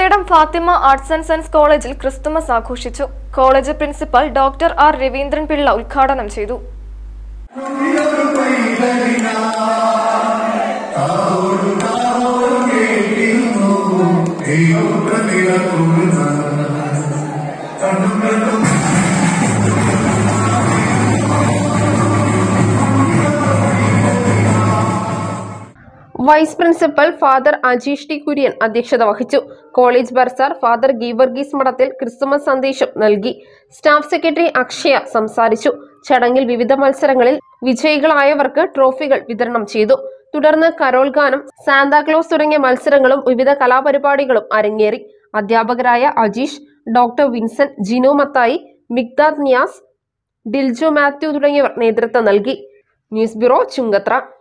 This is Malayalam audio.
കുന്നത്തേടം ഫാത്തിമ ആർട്സ് ആൻഡ് സയൻസ് കോളേജിൽ ക്രിസ്തുമസ് ആഘോഷിച്ചു college principal doctor R Raveendran Pillai ഉദ്ഘാടനം ചെയ്തു vice principal father Ajeesh T Kurian അധ്യക്ഷത വഹിച്ചു കോളേജ് ബർസാർ ഫാദർ ഗീവർഗീസ് മഠത്തിൽ ക്രിസ്തുമസ് സന്ദേശം നൽകി സ്റ്റാഫ് സെക്രട്ടറി അക്ഷയ സംസാരിച്ചു ചടങ്ങിൽ വിവിധ മത്സരങ്ങളിൽ വിജയികളായവർക്ക് ട്രോഫികൾ വിതരണം ചെയ്തു തുടർന്ന് കരോൾ ഗാനം സാന്താക്ലോസ് തുടങ്ങിയ മത്സരങ്ങളും വിവിധ കലാപരിപാടികളും അരങ്ങേറി അധ്യാപകരായ അജീഷ് ഡോക്ടർ വിൻസെന്റ് ജിനോ മത്തായി മിഗ്ദാദ് നിയാസ് ഡിൽജോ മാത്യു തുടങ്ങിയവർ നേതൃത്വം നൽകി ന്യൂസ് ബ്യൂറോ ചുങ്കത്ര